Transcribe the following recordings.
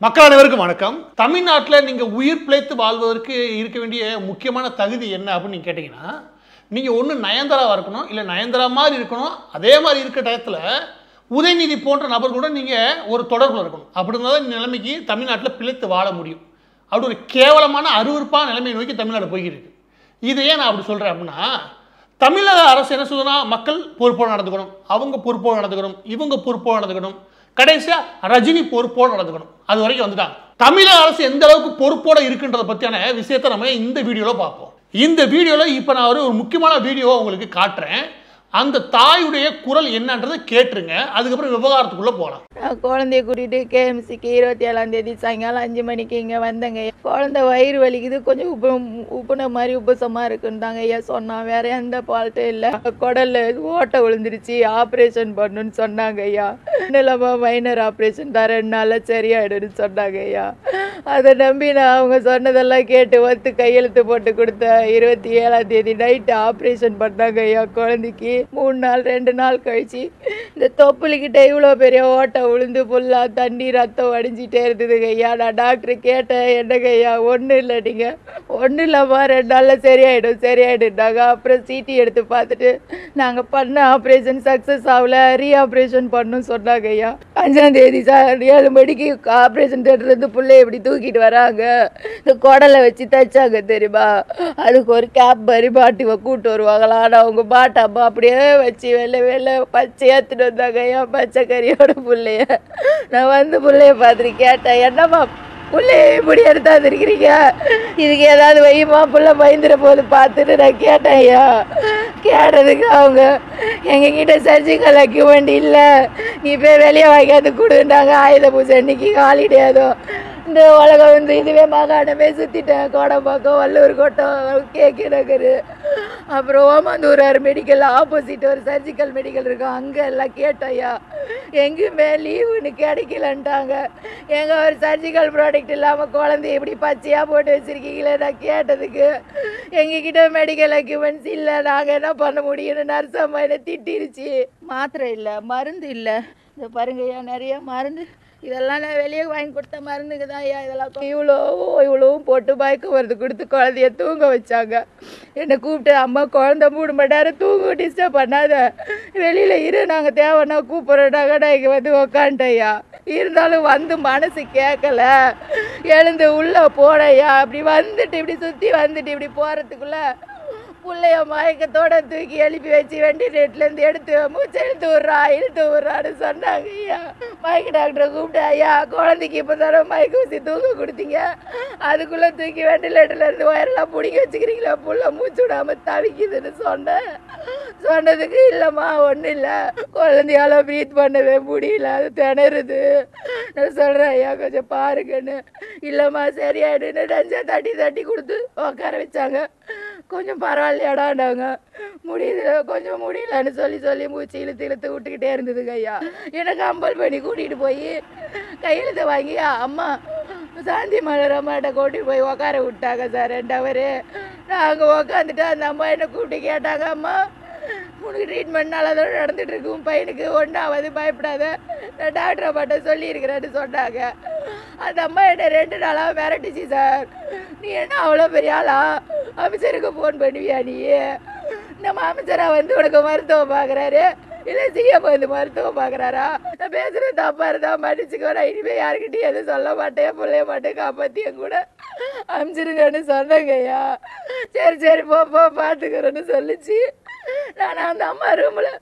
மக்கள் அனைவருக்கும் வணக்கம் தமிழ்நாட்டில் நீங்கள் உயிர் பிழைத்து வாழ்வதற்கு இருக்க வேண்டிய முக்கியமான தகுதி என்ன அப்படின்னு நீங்கள் கேட்டிங்கன்னா நீங்கள் ஒன்று நயன்தாராவாக இருக்கணும் இல்லை நயன்தாரா மாதிரி இருக்கணும் அதே மாதிரி இருக்க டயத்தில் உதயநிதி போன்ற நபர் கூட நீங்கள் ஒரு தொடர்பில் இருக்கணும் அப்படி இருந்தால் தான் இந்த நிலைமைக்கு தமிழ்நாட்டில் பிழைத்து வாழ முடியும் அப்படி ஒரு கேவலமான அருவருப்பான நிலைமையை நோக்கி தமிழ்நாடு போய்கிட்டு இருக்கு இதை ஏன் நான் அப்படி சொல்கிறேன் அப்படின்னா தமிழக அரசு என்ன சொல்லுதுன்னா மக்கள் பொறுப்போடு நடந்துக்கணும் அவங்க பொறுப்போடு நடந்துக்கணும் இவங்க பொறுப்போடு நடந்துக்கணும் கடைசியாக ரஜினி பொறுப்போடு நடந்துக்கணும் அது வரைக்கும் வந்துட்டாங்க தமிழக அரசு எந்த அளவுக்கு பொறுப்போடு இருக்குன்றதை பற்றியான விஷயத்தை நம்ம இந்த வீடியோவில் பார்ப்போம் இந்த வீடியோவில் இப்போ நான் ஒரு ஒரு முக்கியமான வீடியோவை உங்களுக்கு காட்டுறேன் அந்த தாயுடைய குரல் என்னன்றதை கேட்டுருங்க அதுக்கப்புறம் விவகாரத்துக்குள்ளே போகலாம் நான் குழந்தைய கூட்டிட்டு கேஎம்சிக்கு இருபத்தி ஏழாம் தேதி சாயங்காலம் அஞ்சு மணிக்கு இங்கே வந்தேங்க குழந்தை வயிறு வலிக்குது கொஞ்சம் உப்பு உப்புன மாதிரி உப்புசமாக இருக்குன்னு தாங்க ஐயா சொன்னான் வேற எந்த ஃபால்ட்டும் இல்லை குடல்ல ஓட்டை விழுந்துருச்சு ஆப்ரேஷன் பண்ணுன்னு சொன்னாங்க ஐயா இல்லாமல் மைனர் ஆப்ரேஷன் தான் ரெண்டு நாளில் சரியாயிடுன்னு சொன்னாங்க ஐயா அதை நம்பி நான் அவங்க சொன்னதெல்லாம் கேட்டு ஒத்து கையெழுத்து போட்டு கொடுத்தேன் இருபத்தி ஏழாம் தேதி நைட்டு ஆப்ரேஷன் பண்ணாங்க ஐயா குழந்தைக்கு மூணு நாள் ரெண்டு நாள் கழிச்சு இந்த தொப்புளிக்கிட்ட இவ்வளோ பெரிய ஓட்டை விழுந்து ஃபுல்லாக தண்ணி ரத்தம் வடிஞ்சிட்டே இருந்ததுங்க ஐயா நான் டாக்டர் கேட்டேன் என்னங்க ஐயா ஒன்றும் இல்லை நீங்கள் ஒன்றும் இல்லைம்மா ரெண்டு நாளில் சரியாயிடும் சரியாயிடுனாங்க அப்புறம் சிடி எடுத்து பார்த்துட்டு நாங்கள் பண்ண ஆப்ரேஷன் சக்ஸஸ் ஆகல ரீ ஆப்ரேஷன் பண்ணணும் சொன்னாங்க ஐயா அஞ்சாம் தேதி சார் ஏழு மணிக்கு ஆப்ரேஷன் தேட்டர்லேருந்து பிள்ளைய இப்படி தூக்கிட்டு வராங்க இந்த குடலை வச்சு தைச்சாங்க தெரியுமா அதுக்கு ஒரு கேப் மாதிரி மாட்டி கூட்டு வருவாங்களா ஆனால் அவங்க மாட்டாமா அப்படியே வச்சு வெள்ளை வெள்ளை பச்சை ஏற்றுட்டு வந்தாங்க என் பச்சை கறியோட புள்ளைய நான் வந்து புள்ளைய பார்த்துட்டு கேட்டேன் என்னம்மா புள்ளைய இப்படி எடுத்தாந்துருக்கிறீங்க இதுக்கு ஏதாவது வையுமா புள்ள பயந்துட போது பார்த்துட்டு நான் கேட்டேன் ஐயா கேட்டதுக்கு அவங்க எங்ககிட்ட சர்ஜிக்கல் அக்யூமெண்ட் இல்லை நீ போய் வெளியே வாங்கியாந்து கொடுன்னாங்க ஆயுத பூஜை அன்னைக்கு ஹாலிடே அதுவும் இந்த உலகம் வந்து இதுவே மாகாணமே சுற்றிட்டேன் கோடம்பாக்கம் வள்ளூர் கோட்டம் கேகே நகர் அப்புறம் ஓமந்தூரார் மெடிக்கல் ஆப்போசிட் ஒரு சர்ஜிக்கல் மெடிக்கல் இருக்கும் அங்கே எல்லாம் கேட்டோம்யா எங்கேயுமே லீவுன்னு கிடைக்கலன்ட்டாங்க எங்க ஒரு சர்ஜிக்கல் ப்ராடக்ட் இல்லாமல் குழந்தைய இப்படி பச்சையாக போட்டு வச்சிருக்கீங்களே நான் கேட்டதுக்கு எங்ககிட்ட மெடிக்கல் எக்யூப்மெண்ட்ஸ் இல்லை நாங்கள் என்ன பண்ண முடியும்னு நர்ஸ் அம்மா என்னை திட்டிருச்சு மாத்திரை இல்லை மருந்து இல்லை இந்த பாருங்கய்யா நிறைய மருந்து இதெல்லாம் நான் வெளியே வாங்கி கொடுத்த மருந்துக்கு தான் ஐயா இதெல்லாம் இவ்வளோ இவ்வளவும் போட்டு மயக்க மருந்து கொடுத்து குழந்தைய தூங்க வச்சாங்க என்னை கூப்பிட்டு அம்மா குழந்த மூணு மணி நேரம் தூங்க டிஸ்டர்ப் பண்ணாத வெளியில் இரு நாங்கள் தேவைன்னா கூப்பிட்றோட்டாங்க நான் இங்கே வந்து உக்காண்டய்யா இருந்தாலும் வந்து மனசு கேட்கல எழுந்து உள்ளே போனையா அப்படி வந்துட்டு இப்படி சுற்றி வந்துட்டு இப்படி போகிறதுக்குள்ள புள்ளைய மயக்கத்தோட தூக்கி எழுப்பி வச்சு வெண்டிலேட்லேருந்து எடுத்து மூச்சை இழுத்து விட்றா இழுத்து விட்றான்னு சொன்னாங்க ஐயா மயக்க டாக்டரை கூப்பிட்டு ஐயா குழந்தைக்கு இப்போ தானே மயக்க ஊசி தூங்க கொடுத்தீங்க அதுக்குள்ளே தூக்கி வெண்டிலேட்டர்லேருந்து ஒயரெல்லாம் பிடிங்கி வச்சுக்கிறீங்களா புள்ள மூச்சு விடாம தவிக்குதுன்னு சொன்னேன் சொன்னதுக்கு இல்லைம்மா ஒன்றும் இல்லை குழந்தையால ப்ரீத் பண்ணவே முடியல அது திணறுது நான் சொல்கிறேன் ஐயா கொஞ்சம் பாருங்கன்னு இல்லைம்மா சரியாயிடுன்னு நெஞ்சா தட்டி தட்டி கொடுத்து உட்கார வச்சாங்க கொஞ்சம் பரவாயில்லையாடாண்டாங்க முடியுது கொஞ்சம் முடியலன்னு சொல்லி சொல்லி மூச்சு இழுத்து இழுத்து விட்டுக்கிட்டே இருந்ததுங்க ஐயா எனக்கு கம்பல் பண்ணி கூட்டிகிட்டு போய் கையெழுத்து வாங்கி அம்மா சாந்தி மலர் அம்மாட்ட கூட்டிட்டு போய் உட்கார விட்டாங்க சார் ரெண்டு அவரு நாங்கள் உக்காந்துட்டு அந்த அம்மா என்னை கூப்பிட்டு கேட்டாங்க அம்மா உனக்கு ட்ரீட்மெண்ட் நல்லா தான் நடந்துட்டு இருக்கு உன் பையனுக்கு ஒன்றாவது பயப்படாத நான் டாக்டர் அம்மாட்ட சொல்லியிருக்கிறேன்னு சொன்னாங்க அந்த அம்மா என்ன ரெண்டு நாளாக மிரட்டுச்சு சார் நீ என்ன அவ்வளோ பெரிய ஆளா அமைச்சருக்கு ஃபோன் பண்ணுவியா நீ நம்ம அமைச்சரா வந்து உனக்கு மருத்துவம் பார்க்குறாரு இல்லை சிஎம் வந்து மருத்துவம் பார்க்குறாரா நான் பேசுகிறது தப்பாக இருந்தா மன்னிச்சுக்கோ நான் இனிமேல் யாருக்கிட்டையும் எதுவும் சொல்ல மாட்டேன் பிள்ளைய மாட்டேன் காப்பாற்றியும் கூட அனுப்பிச்சிருங்கன்னு சொன்னாங்கய்யா சரி சரி போ போ பார்த்துக்கிறேன்னு சொல்லிச்சு நான் அந்த அம்மா ரூமில்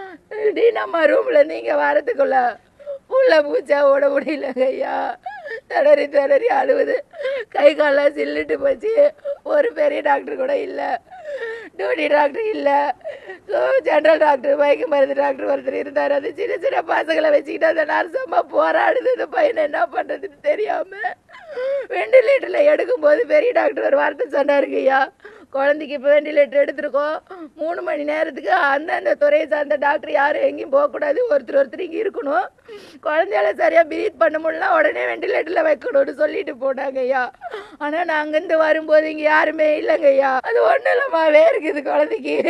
டி நம்ம ரூமில் நீங்கள் வரதுக்குள்ள உள்ள பூச்சா ஓட முடியலங்க ஐயா திணறி திணறி அழுவுது கை காலெல்லாம் சில்லிட்டு போச்சு ஒரு பெரிய டாக்டர் கூட இல்லை டியூட்டி டாக்டர் இல்லை ஸோ ஜென்ரல் டாக்டர் மயக்க மருந்து டாக்டர் ஒருத்தர் இருந்தார் அது சின்ன சின்ன பசங்களை வச்சுக்கிட்டு அந்த நர்ஸ் அம்மா போராடுது அந்த பையனை என்ன பண்ணுறதுன்னு தெரியாமல் வெண்டிலேட்டரில் எடுக்கும்போது பெரிய டாக்டர் ஒரு வார்த்தை சொன்னாருங்க ஐயா குழந்தைக்கு இப்போ வெண்டிலேட்டர் எடுத்திருக்கோம் மூணு மணி நேரத்துக்கு அந்தந்த துறையை சார்ந்த டாக்டர் யாரும் எங்கேயும் போகக்கூடாது ஒருத்தர் ஒருத்தர் இங்கே இருக்கணும் குழந்தையால சரியாக ப்ரீத் பண்ண முடியல உடனே வெண்டிலேட்டரில் வைக்கணும்னு சொல்லிட்டு போனாங்க ஐயா ஆனால் நான் அங்கேருந்து வரும்போது இங்கே யாருமே இல்லைங்க ஐயா அது ஒன்றும் இல்லைம்மாவே இருக்குது குழந்தைக்கு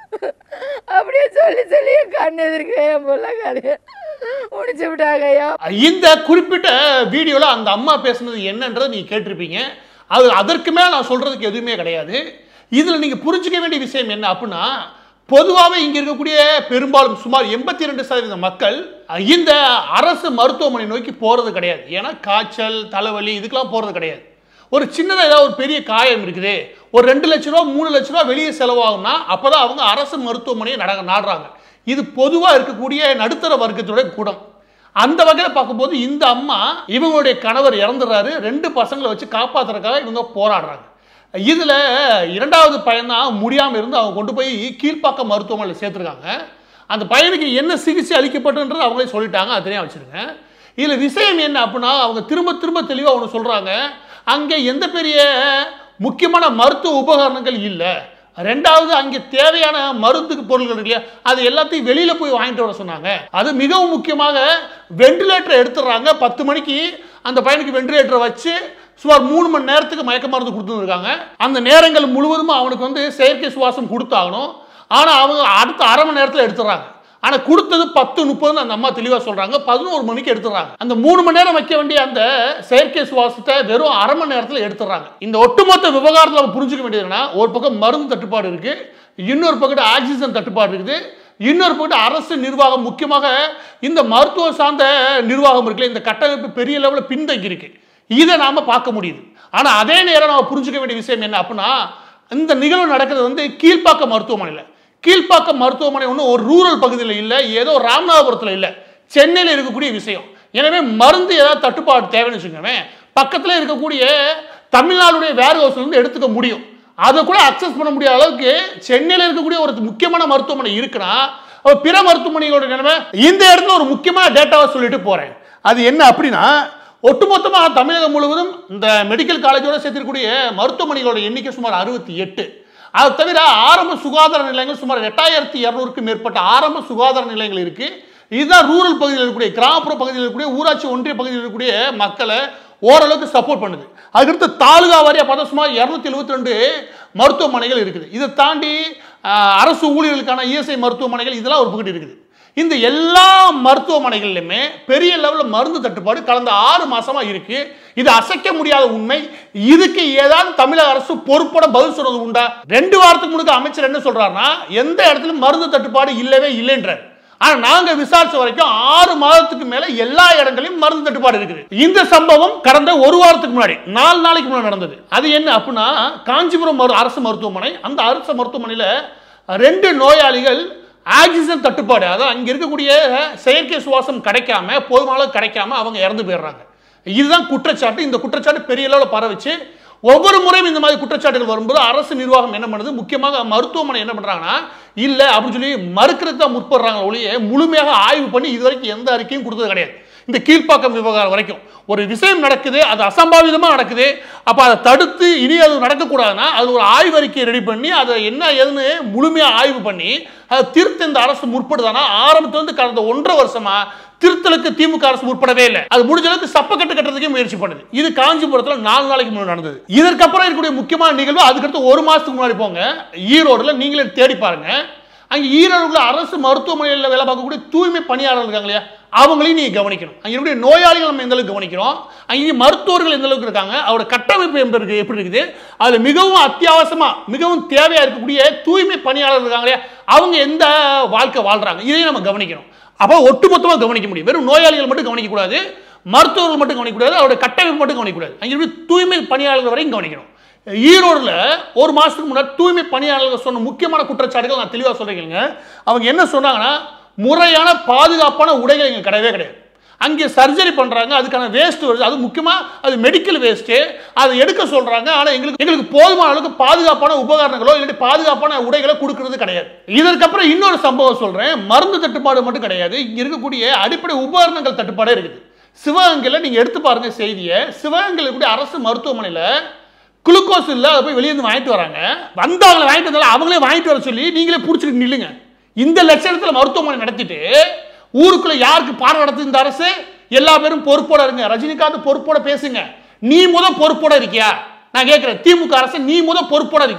அப்படியே சொல்லி சொல்லி என் கண் எதிர்க்க என் பிள்ளை கதையை முடிச்சு விட்டாங்க ஐயா இந்த குறிப்பிட்ட வீடியோவில் அந்த அம்மா பேசுனது என்னன்றதை நீங்கள் கேட்டிருப்பீங்க அது அதற்கு மேலே நான் சொல்கிறதுக்கு எதுவுமே கிடையாது இதில் நீங்கள் புரிஞ்சுக்க வேண்டிய விஷயம் என்ன அப்படின்னா பொதுவாகவே இங்கே இருக்கக்கூடிய பெரும்பாலும் சுமார் எண்பத்தி ரெண்டு சதவீத மக்கள் இந்த அரசு மருத்துவமனை நோக்கி போகிறது கிடையாது ஏன்னா காய்ச்சல் தலைவலி இதுக்கெல்லாம் போகிறது கிடையாது ஒரு சின்னதாக ஏதாவது ஒரு பெரிய காயம் இருக்குது ஒரு ரெண்டு லட்ச ரூபா மூணு லட்ச ரூபா வெளியே செலவாகும்னா அப்போ தான் அவங்க அரசு மருத்துவமனையை நட நாடுறாங்க இது பொதுவாக இருக்கக்கூடிய நடுத்தர வர்க்கத்துடைய குடம் அந்த வகையில் பார்க்கும்போது இந்த அம்மா இவங்களுடைய கணவர் இறந்துடுறாரு ரெண்டு பசங்களை வச்சு காப்பாத்துறதுக்காக இவங்க போராடுறாங்க இதில் இரண்டாவது பையன் தான் முடியாமல் இருந்து அவங்க கொண்டு போய் கீழ்ப்பாக்கம் மருத்துவமனையில் சேர்த்துருக்காங்க அந்த பையனுக்கு என்ன சிகிச்சை அளிக்கப்பட்டுன்றது அவங்களே சொல்லிட்டாங்க அது தெரியாம வச்சுருங்க இதில் விஷயம் என்ன அப்படின்னா அவங்க திரும்ப திரும்ப தெளிவாக ஒன்று சொல்கிறாங்க அங்கே எந்த பெரிய முக்கியமான மருத்துவ உபகரணங்கள் இல்லை ரெண்டாவது அங்கே தேவையான மருந்துக்கு பொருள்கள் இருக்கு இல்லையா அது எல்லாத்தையும் வெளியில போய் வாங்கிட்டு வர சொன்னாங்க அது மிகவும் முக்கியமாக வெண்டிலேட்டர் எடுத்துடுறாங்க பத்து மணிக்கு அந்த பையனுக்கு வெண்டிலேட்டரை வச்சு சுமார் மூணு மணி நேரத்துக்கு மயக்க மருந்து கொடுத்துருக்காங்க அந்த நேரங்கள் முழுவதும் அவனுக்கு வந்து செயற்கை சுவாசம் கொடுத்தாகணும் ஆனால் அவங்க அடுத்த அரை மணி நேரத்தில் எடுத்துடுறாங்க ஆனால் கொடுத்தது பத்து முப்பதுன்னு அந்த அம்மா தெளிவாக சொல்கிறாங்க பதினோரு மணிக்கு எடுத்துடுறாங்க அந்த மூணு மணி நேரம் வைக்க வேண்டிய அந்த செயற்கை சுவாசத்தை வெறும் அரை மணி நேரத்தில் எடுத்துடுறாங்க இந்த ஒட்டுமொத்த விவகாரத்தில் நம்ம புரிஞ்சுக்க வேண்டியதுன்னா ஒரு பக்கம் மருந்து தட்டுப்பாடு இருக்குது இன்னொரு பக்கம் ஆக்சிஜன் தட்டுப்பாடு இருக்குது இன்னொரு பக்கம் அரசு நிர்வாகம் முக்கியமாக இந்த மருத்துவம் சார்ந்த நிர்வாகம் இருக்குல்ல இந்த கட்டமைப்பு பெரிய லெவலில் பின்தங்கி இருக்கு இதை நாம பார்க்க முடியுது ஆனால் அதே நேரம் நம்ம புரிஞ்சுக்க வேண்டிய விஷயம் என்ன அப்படின்னா இந்த நிகழ்வு நடக்கிறது வந்து கீழ்ப்பாக்கம் மருத்துவமனையில் கீழ்ப்பாக்கம் மருத்துவமனை ஒன்றும் ஒரு ரூரல் பகுதியில் இல்லை ஏதோ ராமநாதபுரத்தில் இல்லை சென்னையில் இருக்கக்கூடிய விஷயம் எனவே மருந்து ஏதாவது தட்டுப்பாடு தேவைன்னு வச்சுக்கோங்க பக்கத்தில் இருக்கக்கூடிய தமிழ்நாடுடைய வேர் ஹவுஸ்லேருந்து எடுத்துக்க முடியும் அதை கூட அக்சஸ் பண்ண முடியாத அளவுக்கு சென்னையில் இருக்கக்கூடிய ஒரு முக்கியமான மருத்துவமனை இருக்குன்னா அப்ப பிற மருத்துவமனைகளோட நிலைமை இந்த இடத்துல ஒரு முக்கியமான டேட்டாவை சொல்லிட்டு போறேன் அது என்ன அப்படின்னா ஒட்டுமொத்தமாக தமிழகம் முழுவதும் இந்த மெடிக்கல் காலேஜோட சேர்த்திருக்கக்கூடிய மருத்துவமனைகளோட எண்ணிக்கை சுமார் அறுபத்தி எட்டு அது தவிர ஆரம்ப சுகாதார நிலையங்கள் சுமார் எட்டாயிரத்தி இரநூறுக்கும் மேற்பட்ட ஆரம்ப சுகாதார நிலையங்கள் இருக்கு இதுதான் ரூரல் பகுதியில் இருக்கக்கூடிய கிராமப்புற பகுதியில் இருக்கக்கூடிய ஊராட்சி ஒன்றிய பகுதியில் இருக்கக்கூடிய மக்களை ஓரளவுக்கு சப்போர்ட் பண்ணுது அதுக்கடுத்து தாலுகா வாரியாக பார்த்தா சுமார் இரநூத்தி எழுபத்தி ரெண்டு மருத்துவமனைகள் இருக்குது இதை தாண்டி ஆஹ், அரசு ஊழியர்களுக்கான இஎஸ்ஐ மருத்துவமனைகள் இதெல்லாம் ஒரு பகுதி இருக்குது இந்த எல்லா மருத்துவமனைகளிலுமே பெரிய லெவலில் மருந்து தட்டுப்பாடு கடந்த ஆறு மாசமா இருக்கு இது அசைக்க முடியாத உண்மை இதுக்கு ஏதாவது தமிழக அரசு பொறுப்போட பதில் சொல்றது உண்டா ரெண்டு வாரத்துக்கு முன்னாடி அமைச்சர் என்ன சொல்றாருன்னா எந்த இடத்துலயும் மருந்து தட்டுப்பாடு இல்லவே இல்லைன்றார் ஆனா நாங்க விசாரிச்ச வரைக்கும் ஆறு மாதத்துக்கு மேல எல்லா இடங்களிலும் மருந்து தட்டுப்பாடு இருக்குது இந்த சம்பவம் கடந்த ஒரு வாரத்துக்கு முன்னாடி நாலு நாளைக்கு முன்னாடி நடந்தது அது என்ன அப்படின்னா காஞ்சிபுரம் மரு- அரசு மருத்துவமனை அந்த அரசு மருத்துவமனையில ரெண்டு நோயாளிகள் ஆக்சிஜன் தட்டுப்பாடு அதாவது அங்க இருக்கக்கூடிய செயற்கை சுவாசம் கிடைக்காம போதுமான அளவு கிடைக்காம அவங்க இறந்து போயிடுறாங்க இதுதான் குற்றச்சாட்டு இந்த குற்றச்சாட்டு பெரிய அளவில் பரவிச்சு ஒவ்வொரு முறையும் இந்த மாதிரி குற்றச்சாட்டுகள் வரும்போது அரசு நிர்வாகம் என்ன பண்ணுது முக்கியமாக மருத்துவமனை என்ன பண்றாங்கன்னா இல்ல அப்படின்னு சொல்லி மறுக்கிறது தான் முற்படுறாங்க ஒழிய முழுமையாக ஆய்வு பண்ணி இது வரைக்கும் எந்த அறிக்கையும் கொடுத்தது கிடையாது இந்த கீழ்ப்பாக்கம் விவகாரம் வரைக்கும் ஒரு விஷயம் நடக்குது அது அசம்பாவிதமாக நடக்குது அப்போ அதை தடுத்து இனி அது நடக்கக்கூடாதுன்னா அது ஒரு ஆய்வறிக்கை ரெடி பண்ணி அதை என்ன ஏதுன்னு முழுமையாக ஆய்வு பண்ணி அதை திருத்த இந்த அரசு முற்படுதானா ஆரம்பத்துலேருந்து கடந்த ஒன்றரை வருஷமா திருத்தலுக்கு திமுக அரசு முற்படவே இல்லை அது முடிஞ்ச அளவுக்கு சப்பக்கட்டு கட்டுறதுக்கே முயற்சி பண்ணுது இது காஞ்சிபுரத்தில் நாலு நாளைக்கு முன்னாடி நடந்தது இதற்கப்புறம் இருக்கக்கூடிய முக்கியமான நிகழ்வு அதுக்கடுத்து ஒரு மாசத்துக்கு முன்னாடி போங்க ஈரோடுல நீங்களே தேடி பாருங்க அங்க ஈரோடுல அரசு மருத்துவமனையில் வேலை பார்க்கக்கூடிய தூய்மை பணியாளர்கள் இருக்காங்க இல்லையா அவங்களையும் நீங்க கவனிக்கணும் அங்க இருக்கக்கூடிய நோயாளிகள் நம்ம எந்த அளவுக்கு கவனிக்கிறோம் அங்கே மருத்துவர்கள் எந்த அளவுக்கு இருக்காங்க அவரோட கட்டமைப்பு எப்படி இருக்கு எப்படி இருக்குது அதுல மிகவும் அத்தியாவசியமா மிகவும் தேவையா இருக்கக்கூடிய தூய்மை பணியாளர்கள் இருக்காங்க இல்லையா அவங்க எந்த வாழ்க்கை வாழ்றாங்க இதையும் நம்ம கவனிக்கணும் அப்போ ஒட்டுமொத்தமாக கவனிக்க முடியும் வெறும் நோயாளிகள் மட்டும் கவனிக்கக்கூடாது மருத்துவர்கள் மட்டும் கவனிக்கக்கூடாது அவருடைய கட்டமைப்பு மட்டும் கவனிக்கக்கூடாது அங்கே இருக்கக்கூடிய தூய்மை பணியாளர்கள் வரையும் கவனிக்கணும் ஈரோடுல ஒரு மாசத்துக்கு முன்னாடி தூய்மை பணியாளர்கள் சொன்ன முக்கியமான குற்றச்சாட்டுகள் நான் தெளிவாக சொல்றேங்க அவங்க என்ன சொன்னாங்கன்னா முறையான பாதுகாப்பான உடைகள் இங்கே கிடையவே கிடையாது அங்கே சர்ஜரி பண்றாங்க அதுக்கான வேஸ்ட் வருது அது முக்கியமா அது மெடிக்கல் வேஸ்ட் அதை எடுக்க சொல்றாங்க ஆனா எங்களுக்கு எங்களுக்கு போதுமான அளவுக்கு பாதுகாப்பான உபகரணங்களோ இல்லாட்டி பாதுகாப்பான உடைகளை கொடுக்கறது கிடையாது இதற்கப்புறம் இன்னொரு சம்பவம் சொல்றேன் மருந்து தட்டுப்பாடு மட்டும் கிடையாது இங்க இருக்கக்கூடிய அடிப்படை உபகரணங்கள் தட்டுப்பாடே இருக்குது சிவகங்கையில் நீங்க எடுத்து பாருங்க செய்தியை சிவகங்கையில் இருக்கக்கூடிய அரசு மருத்துவமனையில குளுக்கோஸ் இல்லை அதை போய் வெளியே இருந்து வாங்கிட்டு வராங்க வந்தவங்களை வாங்கிட்டு வந்தாலும் அவங்களே வாங்கிட்டு வர சொல்லி நீங்களே பிடிச்சிட்டு நில்லுங்க இந்த லட்சணத்தில் மருத்துவமனை நடத்திட்டு ஊருக்குள்ள யாருக்கு பாடம் நடத்துது இந்த அரசு எல்லா பேரும் பொறுப்போட இருங்க ரஜினிகாந்த் பொறுப்போட பேசுங்க நீ முத பொறுப்போட இருக்கியா நான் கேட்கிறேன் திமுக அரசு நீ முத பொறுப்போட இருக்கியா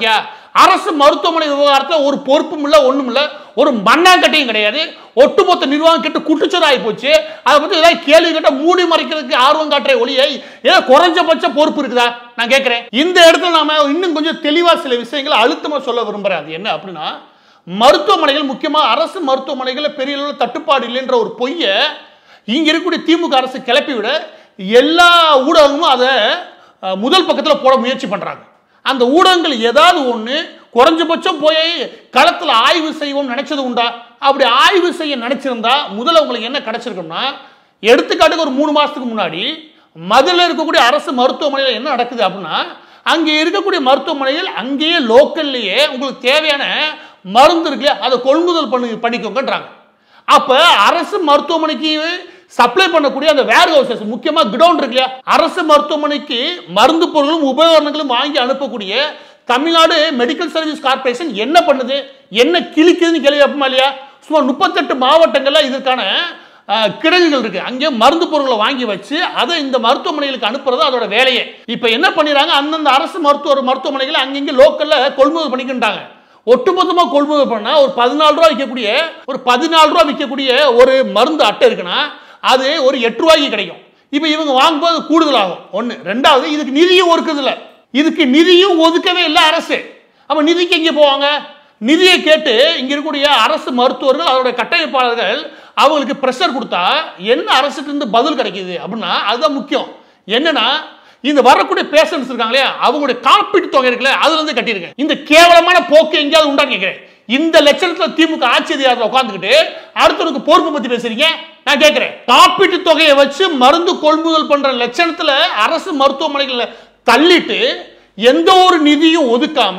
அரசு மருத்துவமனை விவகாரத்தில் ஒரு பொறுப்பும் இல்லை ஒண்ணும் இல்லை ஒரு மண்ணாங்கட்டையும் கிடையாது ஒட்டுமொத்த நிர்வாகம் கெட்டு குட்டுச்சோறு ஆகி போச்சு அதை பத்தி ஏதாவது கேள்வி கேட்ட மூடி மறைக்கிறதுக்கு ஆர்வம் காட்டுற ஒளியை ஏதோ குறைஞ்சபட்ச பொறுப்பு இருக்குதா நான் கேட்கிறேன் இந்த இடத்துல நாம இன்னும் கொஞ்சம் தெளிவா சில விஷயங்களை அழுத்தமா சொல்ல விரும்புறேன் அது என்ன அப்படின்னா மருத்துவமனைகள் முக்கியமா அரசு மருத்துவமனைகளில் பெரிய அளவில் தட்டுப்பாடு இல்லைன்ற ஒரு பொய்யை இங்க இருக்கக்கூடிய திமுக அரசு கிளப்பி விட எல்லா ஊடகமும் அதை அஹ், முதல் பக்கத்தில் போட முயற்சி பண்றாங்க அந்த ஊடகங்கள் ஏதாவது ஒன்று குறைஞ்சபட்சம் போய் களத்தில் ஆய்வு செய்வோம் நினைச்சது உண்டா அப்படி ஆய்வு செய்ய நினைச்சிருந்தா முதல்ல உங்களுக்கு என்ன கிடைச்சிருக்கும்னா எடுத்துக்காட்டுக்கு ஒரு மூணு மாசத்துக்கு முன்னாடி மதுரையில் இருக்கக்கூடிய அரசு மருத்துவமனையில் என்ன நடக்குது அப்படின்னா அங்கே இருக்கக்கூடிய மருத்துவமனைகள் அங்கேயே லோக்கல்லையே உங்களுக்கு தேவையான மருந்து இருக்கு இல்லையா அதை கொள்முதல் பண்ணி பண்ணிக்கோங்கன்றாங்க அப்ப அரசு மருத்துவமனைக்கு சப்ளை பண்ணக்கூடிய அந்த வேர் ஹவுசஸ் முக்கியமா கிடவுன் இருக்கு இல்லையா அரசு மருத்துவமனைக்கு மருந்து பொருளும் உபகரணங்களும் வாங்கி அனுப்பக்கூடிய தமிழ்நாடு மெடிக்கல் சர்வீஸ் கார்ப்பரேஷன் என்ன பண்ணுது என்ன கிழிக்குதுன்னு கேள்வி வைப்போமா இல்லையா சுமார் முப்பத்தெட்டு மாவட்டங்கள்ல இதற்கான அஹ், கிடங்குகள் இருக்கு அங்கே மருந்து பொருட்களை வாங்கி வச்சு அதை இந்த மருத்துவமனைகளுக்கு அனுப்புறது அதோட வேலையே இப்போ என்ன பண்ணிடுறாங்க அந்தந்த அரசு மருத்துவ மருத்துவமனைகள் அங்கங்கே லோக்கல்ல கொள்முதல் பண்ணிக்கிட்டாங்க ஒட்டுமொத்தமா கொள்முதல் பண்ணா ஒரு பதினாலு ரூபா விற்கக்கூடிய ஒரு பதினாலு ரூபா விற்கக்கூடிய ஒரு மருந்து அட்டை இருக்குன்னா அது ஒரு எட்டு ரூபாய்க்கு கிடைக்கும் இப்போ இவங்க வாங்கும்போது கூடுதல் ஆகும் ஒன்று ரெண்டாவது இதுக்கு நிதியும் ஒதுக்குது இல்லை இதுக்கு நிதியும் ஒதுக்கவே இல்லை அரசு அப்போ நிதிக்கு எங்கே போவாங்க நிதியை கேட்டு இங்க இருக்கக்கூடிய அரசு மருத்துவர்கள் அதோட கட்டமைப்பாளர்கள் அவங்களுக்கு ப்ரெஷர் கொடுத்தா என்ன அரசுக்கு இருந்து பதில் கிடைக்குது அப்படின்னா அதுதான் முக்கியம் என்னன்னா இந்த வரக்கூடிய பேஷண்ட்ஸ் இருக்காங்களே அவங்களுடைய காப்பீட்டு தொகை இருக்குல்ல அதுல இருந்து கட்டியிருக்கேன் இந்த கேவலமான போக்கு எங்கேயாவது உண்டான்னு கேட்கிறேன் இந்த லட்சணத்துல திமுக ஆட்சி அதிகாரத்தில் உட்காந்துக்கிட்டு அடுத்தவனுக்கு பொறுப்பு பத்தி பேசுறீங்க நான் கேட்கிறேன் காப்பீட்டு தொகையை வச்சு மருந்து கொள்முதல் பண்ற லட்சணத்துல அரசு மருத்துவமனைகளை தள்ளிட்டு எந்த ஒரு நிதியும் ஒதுக்காம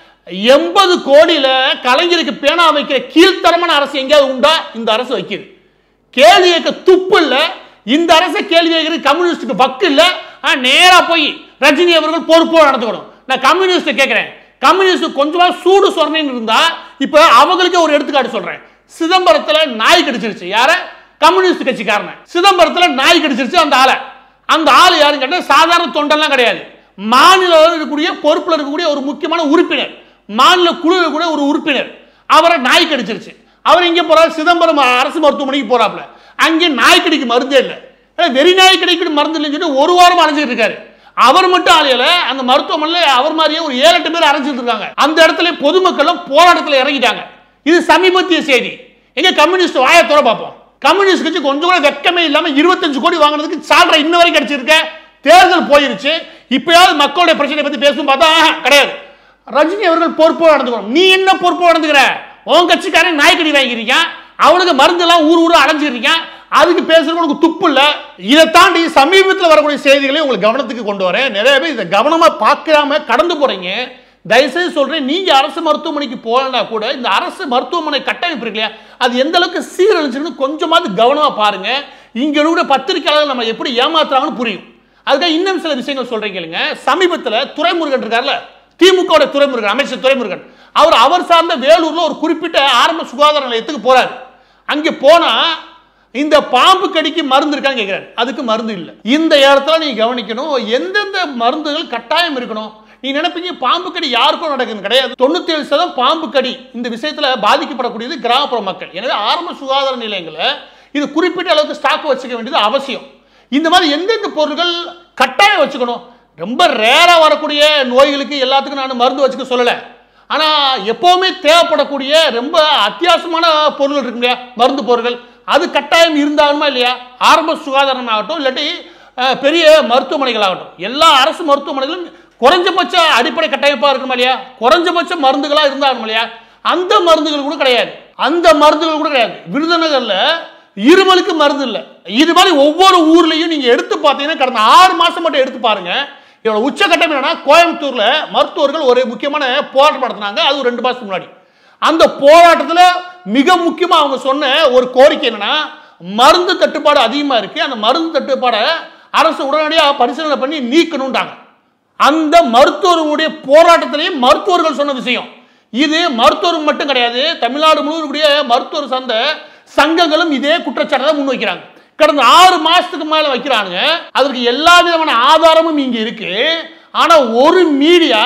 எண்பது கோடியில கலைஞருக்கு பேனா வைக்கிற கீழ்த்தரமான அரசு எங்கேயாவது உண்டா இந்த அரசு வைக்குது கேள்வி கேட்க துப்பு இல்ல இந்த அரசை கேள்வி கேட்கறது கம்யூனிஸ்டுக்கு வக்கு இல்ல ஆனா, நேரா போய் ரஜினி அவர்கள் பொறுப்போடு நடந்துக்கணும் நான் கம்யூனிஸ்ட் கேட்கிறேன் கம்யூனிஸ்ட் கொஞ்சமா சூடு சொரணைன்னு இருந்தா இப்ப அவங்களுக்கு ஒரு எடுத்துக்காட்டு சொல்றேன் சிதம்பரத்துல நாய் கடிச்சிருச்சு யார கம்யூனிஸ்ட் கட்சிக்காரன சிதம்பரத்துல நாய் கடிச்சிருச்சு அந்த ஆளை அந்த ஆள் யாருன்னு கேட்டா சாதாரண தொண்டெல்லாம் கிடையாது மாநில அளவில் இருக்கக்கூடிய பொறுப்புல இருக்கக்கூடிய ஒரு முக்கியமான உறுப்பினர் மாநில குழுவில் இருக்கக்கூடிய ஒரு உறுப்பினர் அவரை நாய் கடிச்சிருச்சு அவர் எங்க போறாரு சிதம்பரம் அரசு மருத்துவமனைக்கு போறாப்ல அங்கே நாய் கடிக்கு மருந்தே இல்லை ஏன்னா, வெறி நாய் கடிக்கு மருந்து இல்லைன்னு சொல்லி ஒரு வாரம் அலைஞ்சிட்டு இருக்காரு அவர் மட்டும் ஆலையில அந்த மருத்துவமனையில அவர் மாதிரியே ஒரு ஏழு எட்டு பேர் அரைஞ்சிட்டு இருக்காங்க அந்த இடத்துல பொதுமக்களும் போராட்டத்துல இறங்கிட்டாங்க இது சமீபத்திய செய்தி எங்க கம்யூனிஸ்ட் வாயை துற பார்ப்போம் கம்யூனிஸ்ட் கட்சி கொஞ்சம் கூட வெக்கமே இல்லாம இருபத்தஞ்சு கோடி வாங்குறதுக்கு சால்ற இன்ன வரைக்கும் கிடைச்சிருக்க தேர்தல் போயிருச்சு இப்பயாவது மக்களுடைய பிரச்சனை பத்தி பேசணும் பார்த்தா ஆஹா, கிடையாது ரஜினி அவர்கள் பொறுப்போடு நடந்துக்கணும் நீ என்ன பொறுப்போடு நடந்துக்கிற உன் கட்சிக்காரன் நாய்க்கடி வாங்கிக்கிறீங்க அவனுக்கு மருந்தெல்லாம் ஊர் ஊர் அலைஞ்சிருக்கீங்க அதுக்கு பேசுறது உனக்கு துப்பு இல்ல இதை தாண்டி சமீபத்தில் வரக்கூடிய செய்திகளை உங்களுக்கு கவனத்துக்கு கொண்டு வரேன் நிறைய பேர் இதை கவனமா பார்க்காம கடந்து போறீங்க தயவுசெய்து சொல்றேன் நீங்க அரசு மருத்துவமனைக்கு போகலனா கூட இந்த அரசு மருத்துவமனை கட்டமைப்பு இருக்கு இல்லையா அது எந்த அளவுக்கு சீரழிச்சிருக்குன்னு கொஞ்சமாவது கவனமா பாருங்க இங்க இருக்கிற பத்திரிகையாளர்கள் நம்ம எப்படி ஏமாத்துறாங்கன்னு புரியும் அதுக்காக இன்னும் சில விஷயங்கள் சொல்றீங்க இல்லைங்க சமீபத்தில் துரைமுருகன் இருக்கார்ல திமுக துறைமுருகன் அமைச்சர் துரைமுருகன் அவர் அவர் சார்ந்த வேலூர்ல ஒரு குறிப்பிட்ட ஆரம்ப சுகாதார நிலையத்துக்கு போறாரு அங்கே போனா இந்த பாம்பு கடிக்கு மருந்து இருக்கான்னு கேட்கிறாரு அதுக்கு மருந்து இல்லை இந்த இடத்துல நீங்க கவனிக்கணும் எந்தெந்த மருந்துகள் கட்டாயம் இருக்கணும் நீ நினைப்பீங்க பாம்பு கடி யாருக்கும் நடக்குது கிடையாது தொண்ணூத்தி ஏழு சதம் பாம்பு கடி இந்த விஷயத்துல பாதிக்கப்படக்கூடியது கிராமப்புற மக்கள் எனவே ஆரம்ப சுகாதார நிலையங்களை இது குறிப்பிட்ட அளவுக்கு ஸ்டாக் வச்சுக்க வேண்டியது அவசியம் இந்த மாதிரி எந்தெந்த பொருட்கள் கட்டாயம் வச்சுக்கணும் ரொம்ப ரேரா வரக்கூடிய நோய்களுக்கு எல்லாத்துக்கும் நான் மருந்து வச்சுக்க சொல்லலை ஆனா எப்பவுமே தேவைப்படக்கூடிய ரொம்ப அத்தியாவசியமான பொருள் இருக்கு இல்லையா மருந்து பொருட்கள் அது கட்டாயம் இருந்தாலுமா இல்லையா ஆரம்ப சுகாதாரம் ஆகட்டும் இல்லாட்டி அஹ், பெரிய மருத்துவமனைகள் ஆகட்டும் எல்லா அரசு மருத்துவமனைகளும் குறைஞ்சபட்ச அடிப்படை கட்டமைப்பா இருக்கணுமா இல்லையா குறைஞ்சபட்ச மருந்துகளா இருந்தாலும் இல்லையா அந்த மருந்துகள் கூட கிடையாது அந்த மருந்துகள் கூட கிடையாது விருதுநகர்ல இருமலுக்கு மருந்து இல்லை இது மாதிரி ஒவ்வொரு ஊர்லயும் நீங்க எடுத்து பார்த்தீங்கன்னா கடந்த ஆறு மாசம் மட்டும் எடுத்து பாருங்க இதோட உச்சகட்டம் என்னன்னா கோயம்புத்தூர்ல மருத்துவர்கள் ஒரு முக்கியமான போராட்டம் நடத்தினாங்க அது ஒரு ரெண்டு மாசத்துக்கு முன்னாடி அந்த போராட்டத்துல மிக முக்கியமா அவங்க சொன்ன ஒரு கோரிக்கை என்னன்னா மருந்து தட்டுப்பாடு அதிகமா இருக்கு அந்த மருந்து தட்டுப்பாடை அரசு உடனடியாக பரிசீலனை பண்ணி நீக்கணும்ட்டாங்க அந்த மருத்துவர்களுடைய போராட்டத்திலேயே மருத்துவர்கள் சொன்ன விஷயம் இது மருத்துவர்கள் மட்டும் கிடையாது தமிழ்நாடு முழுவதுடைய மருத்துவர் சார்ந்த சங்கங்களும் இதே குற்றச்சாட்டை தான் முன்வைக்கிறாங்க கடந்த ஆறு மாசத்துக்கு மேல வைக்கிறாங்க அதற்கு எல்லா விதமான ஆதாரமும் இங்க இருக்கு ஆனா ஒரு மீடியா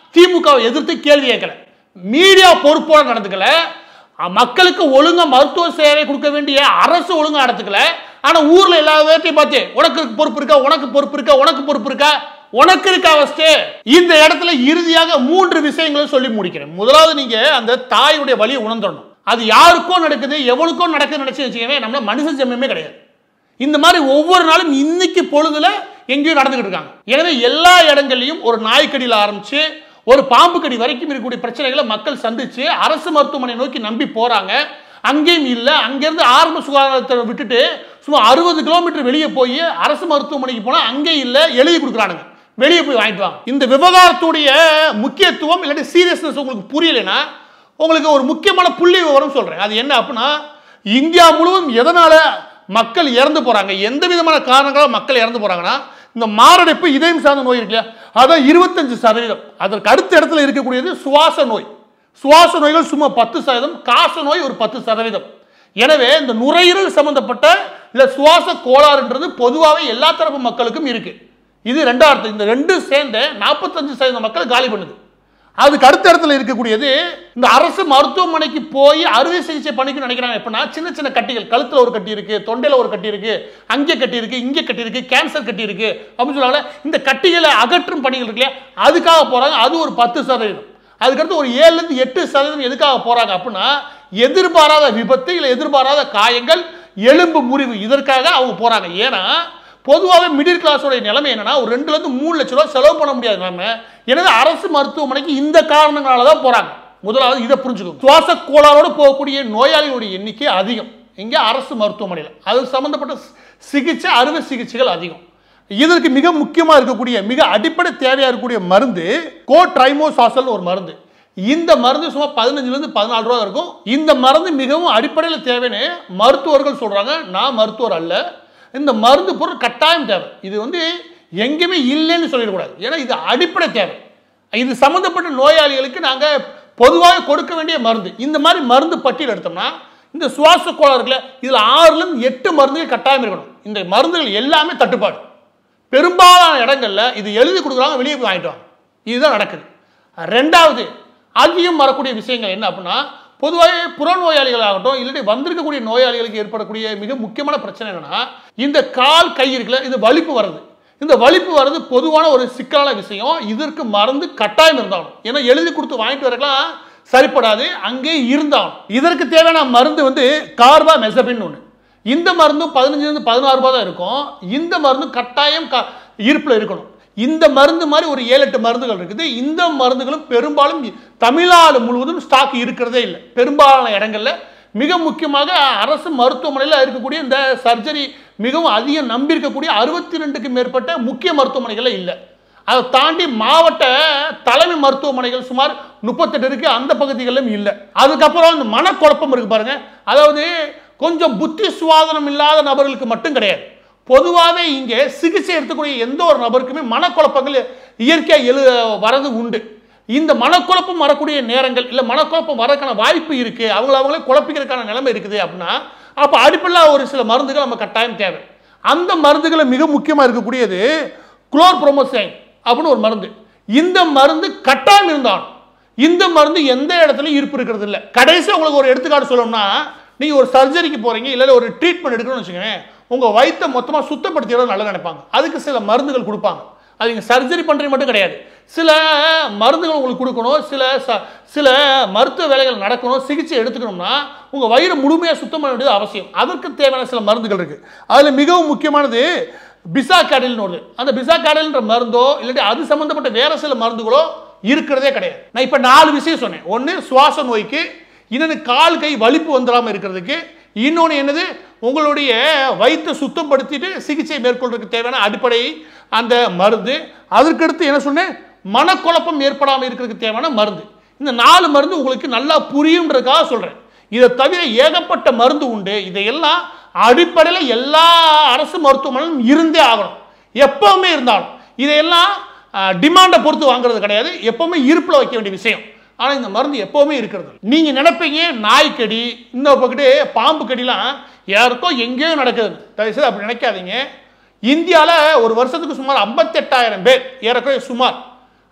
திமுகவை எதிர்த்து கேள்வி கேட்கல மீடியா பொறுப்போட நடந்துக்கல அஹ், மக்களுக்கு ஒழுங்கா மருத்துவ சேவை கொடுக்க வேண்டிய அரசு ஒழுங்கா நடத்துக்கல ஆனா ஊர்ல எல்லா வேட்டையும் பார்த்து உனக்கு பொறுப்பு இருக்கா உனக்கு பொறுப்பு இருக்கா உனக்கு பொறுப்பு இருக்கா உனக்கு இருக்கா ஃபர்ஸ்ட் இந்த இடத்துல இறுதியாக மூன்று விஷயங்களை சொல்லி முடிக்கிறேன் முதலாவது நீங்க அந்த தாயுடைய வழியை உணர்ந்துடணும் அது யாருக்கோ நடக்குது எவனுக்கோ நடக்குது நினைச்சு வச்சுக்கவே நம்ம மனுஷ ஜென்மமே கிடையாது இந்த மாதிரி ஒவ்வொரு நாளும் இன்னைக்கு பொழுதுல எங்கேயோ நடந்துகிட்டு இருக்காங்க எனவே எல்லா இடங்கள்லையும் ஒரு நாய்க்கடியில் ஆரம்பிச்சு ஒரு பாம்பு கடி வரைக்கும் இருக்கக்கூடிய பிரச்சனைகளை மக்கள் சந்திச்சு அரசு மருத்துவமனை நோக்கி நம்பி போறாங்க அங்கேயும் இல்லை அங்கேருந்து ஆரம்ப சுகாதாரத்தை விட்டுட்டு சும்மா அறுபது கிலோமீட்டர் வெளியே போய் அரசு மருத்துவமனைக்கு போனால் அங்கேயும் இல்லை எழுதி கொடுக்குறானுங்க வெளியே போய் வாங்கிட்டு வாங்க இந்த விவகாரத்துடைய முக்கியத்துவம் இல்லாட்டி சீரியஸ்னஸ் உங்களுக்கு புரியலைன்னா உங்களுக்கு ஒரு முக்கியமான புள்ளி விவரம் சொல்றேன் அது என்ன அப்படின்னா இந்தியா முழுவதும் எதனால மக்கள் இறந்து போறாங்க எந்த விதமான காரணங்களால் மக்கள் இறந்து போறாங்கன்னா இந்த மாரடைப்பு இதயம் சார்ந்த நோய் இருக்கு இல்லையா அதான் இருபத்தஞ்சு சதவீதம் அதற்கு அடுத்த இடத்துல இருக்கக்கூடியது சுவாச நோய் சுவாச நோய்கள் சும்மா பத்து சதவீதம் காச நோய் ஒரு பத்து சதவீதம் எனவே இந்த நுரையீரல் சம்பந்தப்பட்ட இல்ல சுவாச கோளாறுன்றது பொதுவாகவே எல்லா தரப்பு மக்களுக்கும் இருக்கு இது ரெண்டாவது இந்த ரெண்டு சேர்ந்து நாற்பத்தஞ்சு சதவீதம் மக்கள் காலி பண்ணுது அதுக்கு அடுத்த இடத்துல இருக்கக்கூடியது இந்த அரசு மருத்துவமனைக்கு போய் அறுவை சிகிச்சை பண்ணிக்கணும்னு நினைக்கிறாங்க எப்படின்னா சின்ன சின்ன கட்டிகள் கழுத்துல ஒரு கட்டி இருக்கு தொண்டையில ஒரு கட்டி இருக்கு அங்கே கட்டி இருக்கு இங்கே கட்டி இருக்கு கேன்சர் கட்டி இருக்கு அப்படின்னு சொல்லுவாங்க இந்த கட்டிகளை அகற்றும் பணிகள் இருக்கு இல்லையா அதுக்காக போறாங்க அது ஒரு பத்து சதவீதம் அதுக்கடுத்து ஒரு ஏழுல இருந்து எட்டு சதவீதம் எதுக்காக போறாங்க அப்படின்னா எதிர்பாராத விபத்து இல்லை எதிர்பாராத காயங்கள் எலும்பு முறிவு இதற்காக அவங்க போறாங்க ஏன்னா பொதுவாகவே மிடில் கிளாஸோட நிலைமை என்னன்னா ஒரு ரெண்டுல இருந்து மூணு லட்ச ரூபா செலவு பண்ண முடியாது நம்ம எனவே அரசு மருத்துவமனைக்கு இந்த காரணங்களால தான் போறாங்க முதலாவது இதை புரிஞ்சுக்கணும் சுவாச கோளாறோடு போகக்கூடிய நோயாளிகளுடைய எண்ணிக்கை அதிகம் இங்கே அரசு மருத்துவமனையில் அது சம்பந்தப்பட்ட சி- சிகிச்சை அறுவை சிகிச்சைகள் அதிகம் இதற்கு மிக முக்கியமாக இருக்கக்கூடிய மிக அடிப்படை தேவையாக இருக்கக்கூடிய மருந்து கோ ட்ரைமோசாசல் ஒரு மருந்து இந்த மருந்து சும்மா பதினஞ்சுலேருந்து பதினாலு ரூபா இருக்கும் இந்த மருந்து மிகவும் அடிப்படையில் தேவைன்னு மருத்துவர்கள் சொல்கிறாங்க நான் மருத்துவர் அல்ல இந்த மருந்து பொருள் கட்டாயம் தேவை இது வந்து எங்கேயுமே இல்லைன்னு சொல்லிடக்கூடாது ஏன்னா இது அடிப்படை தேவை இது சம்மந்தப்பட்ட நோயாளிகளுக்கு நாங்கள் பொதுவாக கொடுக்க வேண்டிய மருந்து இந்த மாதிரி மருந்து பட்டியல் எடுத்தோம்னா இந்த சுவாச கோளாறுல இதில் ஆறுலேருந்து எட்டு மருந்துகள் கட்டாயம் இருக்கணும் இந்த மருந்துகள் எல்லாமே தட்டுப்பாடு பெரும்பாலான இடங்கள்ல இது எழுதி கொடுக்குறாங்க வெளியே போய் வாங்கிட்டு வாங்க இதுதான் நடக்குது ரெண்டாவது அதிகம் வரக்கூடிய விஷயங்கள் என்ன அப்படின்னா பொதுவாகவே புறநோயாளிகள் ஆகட்டும் இல்லாட்டி வந்திருக்கக்கூடிய நோயாளிகளுக்கு ஏற்படக்கூடிய மிக முக்கியமான பிரச்சனை என்னன்னா இந்த கால் கை இருக்குல்ல இது வலிப்பு வருது இந்த வலிப்பு வர்றது பொதுவான ஒரு சிக்கலான விஷயம் இதற்கு மருந்து கட்டாயம் இருந்தாலும் ஏன்னா எழுதி கொடுத்து வாங்கிட்டு வரலாம் சரிப்படாது அங்கே இருந்தாலும் இதற்கு தேவையான மருந்து வந்து கார்பா மெசபின் ஒன்று இந்த மருந்தும் பதினஞ்சுலேருந்து பதினாறு ரூபாய் தான் இருக்கும் இந்த மருந்து கட்டாயம் க இருப்பில் இருக்கணும் இந்த மருந்து மாதிரி ஒரு ஏழு எட்டு மருந்துகள் இருக்குது இந்த மருந்துகளும் பெரும்பாலும் தமிழ்நாடு முழுவதும் ஸ்டாக் இருக்கிறதே இல்லை பெரும்பாலான இடங்கள்ல மிக முக்கியமாக அரசு மருத்துவமனையில் இருக்கக்கூடிய இந்த சர்ஜரி மிகவும் அதிகம் நம்பியிருக்கக்கூடிய அறுபத்தி ரெண்டுக்கு மேற்பட்ட முக்கிய மருத்துவமனைகளே இல்லை அதை தாண்டி மாவட்ட தலைமை மருத்துவமனைகள் சுமார் முப்பத்தெட்டு இருக்கு அந்த பகுதிகளிலும் இல்லை அதுக்கப்புறம் இந்த மனக்குழப்பம் இருக்கு பாருங்க அதாவது கொஞ்சம் புத்தி சுவாதனம் இல்லாத நபர்களுக்கு மட்டும் கிடையாது பொதுவாகவே இங்கே சிகிச்சை எடுத்துக்கூடிய எந்த ஒரு நபருக்குமே மனக்குழப்பங்கள் இயற்கையாக எழு வரது உண்டு இந்த மனக்குழப்பம் வரக்கூடிய நேரங்கள் இல்லை மனக்குழப்பம் வரக்கான வாய்ப்பு இருக்கு அவங்கள அவங்களே குழப்பிக்கிறதுக்கான நிலைமை இருக்குது அப்படின்னா அப்போ அடிப்படையில் ஒரு சில மருந்துகள் நம்ம கட்டாயம் தேவை அந்த மருந்துகளை மிக முக்கியமாக இருக்கக்கூடியது குளோர் புரோமோசைன் அப்படின்னு ஒரு மருந்து இந்த மருந்து கட்டாயம் இருந்தாலும் இந்த மருந்து எந்த இடத்துலையும் இருப்பு இருக்கிறது இல்லை கடைசி உங்களுக்கு ஒரு எடுத்துக்காட்டு சொல்லணும்னா நீங்கள் ஒரு சர்ஜரிக்கு போகிறீங்க இல்லை ஒரு ட்ரீட்மெண்ட் எடுக்கணும்னு வச்சுக்கோங்க உங்கள் வயித்தை மொத்தமாக சுத்தப்படுத்திடுறது நல்லா நினைப்பாங்க அதுக்கு சில மருந்துகள் கொடுப்பாங்க அது நீங்கள் சர்ஜரி பண்ணுறது மட்டும் கிடையாது சில மருந்துகள் உங்களுக்கு கொடுக்கணும் சில ச சில மருத்துவ வேலைகள் நடக்கணும் சிகிச்சை எடுத்துக்கணும்னா உங்கள் வயிறு முழுமையாக சுத்தம் பண்ண வேண்டியது அவசியம் அதற்கு தேவையான சில மருந்துகள் இருக்குது அதில் மிகவும் முக்கியமானது பிசா கேடில்னு வருது அந்த பிசா கேடில்ன்ற மருந்தோ இல்லாட்டி அது சம்மந்தப்பட்ட வேற சில மருந்துகளோ இருக்கிறதே கிடையாது நான் இப்போ நாலு விஷயம் சொன்னேன் ஒன்று சுவாச நோய்க்கு இன்னொன்று கால் கை வலிப்பு வந்துடாமல் இருக்கிறதுக்கு இன்னொன்று என்னது உங்களுடைய வயிற்றை சுத்தப்படுத்திட்டு சிகிச்சை மேற்கொள்றதுக்கு தேவையான அடிப்படை அந்த மருந்து அதற்கடுத்து என்ன சொன்னேன் மனக்குழப்பம் ஏற்படாமல் இருக்கிறதுக்கு தேவையான மருந்து இந்த நாலு மருந்து உங்களுக்கு நல்லா புரியுன்றதுக்காக சொல்கிறேன் இதை தவிர ஏகப்பட்ட மருந்து உண்டு இதையெல்லாம் அடிப்படையில் எல்லா அரசு மருத்துவமனையிலும் இருந்தே ஆகணும் எப்பவுமே இருந்தாலும் இதையெல்லாம் டிமாண்டை பொறுத்து வாங்குறது கிடையாது எப்பவுமே இருப்பில் வைக்க வேண்டிய விஷயம் ஆனால் இந்த மருந்து எப்பவுமே இருக்கிறது நீங்கள் நினைப்பீங்க நாய்க்கடி இன்னொரு பக்கத்து பாம்பு கடிலாம் யாருக்கோ எங்கேயோ நடக்குதுன்னு தயவுசெய்து அப்படி நினைக்காதீங்க இந்தியாவில் ஒரு வருஷத்துக்கு சுமார் ஐம்பத்தெட்டாயிரம் பேர் ஏறக்குறைய சுமார்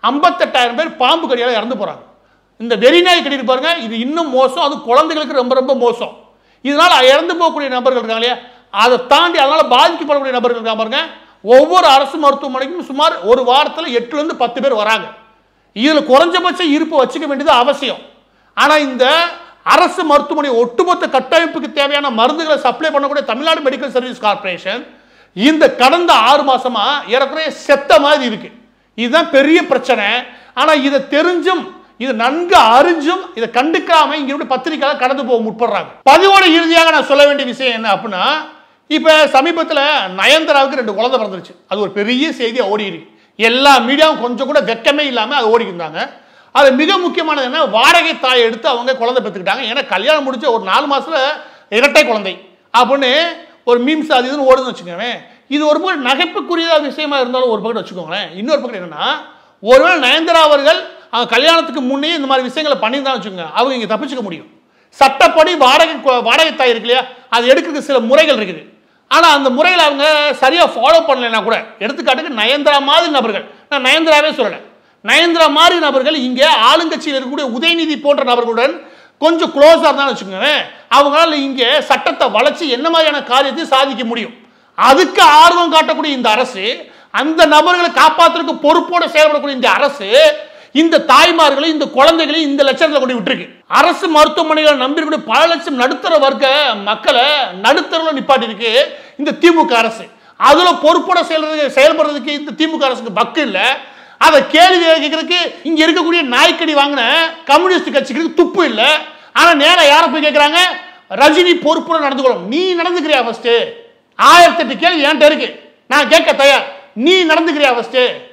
ஐம்பத்தெட்டாயிரம் பேர் பாம்பு கடியால் இறந்து போறாங்க இந்த வெறிநாய் கடி இருக்கு பாருங்க இது இன்னும் மோசம் அது குழந்தைகளுக்கு ரொம்ப ரொம்ப மோசம் இதனால இறந்து போகக்கூடிய நபர்கள் இருக்காங்க இல்லையா அதை தாண்டி அதனால பாதிக்கப்படக்கூடிய நபர்கள் இருக்காங்க பாருங்க ஒவ்வொரு அரசு மருத்துவமனைக்கும் சுமார் ஒரு வாரத்தில் எட்டுல இருந்து பத்து பேர் வராங்க இதுல குறைஞ்சபட்ச இருப்பு வச்சுக்க வேண்டியது அவசியம் ஆனா இந்த அரசு மருத்துவமனை ஒட்டுமொத்த கட்டமைப்புக்கு தேவையான மருந்துகளை சப்ளை பண்ணக்கூடிய தமிழ்நாடு மெடிக்கல் சர்வீஸ் கார்ப்பரேஷன் இந்த கடந்த ஆறு மாசமா ஏறக்குறைய செத்த மாதிரி இருக்கு இதுதான் பெரிய பிரச்சனை ஆனா இதை தெரிஞ்சும் இது நன்கு அறிஞ்சும் இதை கண்டுக்காம இங்க இருந்து பத்திரிக்கையாளர் கடந்து போக முற்படுறாங்க பதிவோட இறுதியாக நான் சொல்ல வேண்டிய விஷயம் என்ன அப்படின்னா இப்ப சமீபத்துல நயன்தாராவுக்கு ரெண்டு குழந்தை பிறந்துருச்சு அது ஒரு பெரிய செய்தியா ஓடி இருக்கு எல்லா மீடியாவும் கொஞ்சம் கூட வெக்கமே இல்லாம அது ஓடி இருந்தாங்க அது மிக முக்கியமானது என்ன வாடகை தாயை எடுத்து அவங்க குழந்தை பெற்றுக்கிட்டாங்க ஏன்னா கல்யாணம் முடிச்ச ஒரு நாலு மாசத்துல இரட்டை குழந்தை அப்படின்னு ஒரு மீம்ஸ் அது இதுன்னு ஓடுதுன்னு வச்சுக்கோங்களேன் இது ஒரு பக்கம் நகைப்புக்குரிய விஷயமா இருந்தாலும் ஒரு பக்கம் வச்சுக்கோங்களேன் இன்னொரு பக்கம் என்னன்னா ஒருவேளை நயன்தாரா அவர்கள் அவங்க கல்யாணத்துக்கு முன்னே இந்த மாதிரி விஷயங்களை பண்ணியிருந்தான்னு வச்சுக்கோங்க அவங்க இங்கே தப்பிச்சுக்க முடியும் சட்டப்படி வாடகை கு- வாடகை தாய் இருக்கு இல்லையா அது எடுக்கிறதுக்கு சில முறைகள் இருக்குது ஆனால் அந்த முறையில் அவங்க சரியாக ஃபாலோ பண்ணலைன்னா கூட எடுத்துக்காட்டுக்கு நயன்தாரா மாதிரி நபர்கள் நான் நயன்தாராவே சொல்லலை நயன்தாரா மாதிரி நபர்கள் இங்கே ஆளுங்கட்சியில் இருக்கக்கூடிய உதயநிதி போன்ற நபர்களுடன் கொஞ்சம் க்ளோஸாக இருந்தாலும் வச்சுக்கோங்க அவங்களால இங்கே சட்டத்தை வளைச்சு என்ன மாதிரியான காரியத்தை சாதிக்க முடியும் அதுக்கு ஆர்வம் காட்டக்கூடிய இந்த அரசு அந்த நபர்களை காப்பாற்றுறதுக்கு பொறுப்போடு செயல்படக்கூடிய இந்த அரசு இந்த தாய்மார்களை இந்த குழந்தைகளை இந்த லட்சத்தில் கொண்டு விட்டுருக்கு அரசு மருத்துவமனைகளை நம்பிக்கூடிய பல லட்சம் நடுத்தர வர்க்க மக்களை நடுத்தரவில் நிப்பாட்டிருக்கு இந்த திமுக அரசு அதுல பொறுப்போட செயல்றது செயல்படுறதுக்கு இந்த திமுக அரசுக்கு பக்கு இல்ல அதை கேள்வி கேட்கறதுக்கு இங்க இருக்கக்கூடிய நாய்க்கடி வாங்கின கம்யூனிஸ்ட் கட்சிக்கு துப்பு இல்ல ஆனா நேரா யாரை போய் கேட்கறாங்க ரஜினி பொறுப்புடன் நடந்துக்கணும் நீ நடந்துக்கிறியா ஃபர்ஸ்ட் ஆயிரத்தி எட்டு கேள்வி என்கிட்ட இருக்கு நான் கேட்க தயார் நீ நடந்துக்கிறியா ஃபர்ஸ்ட்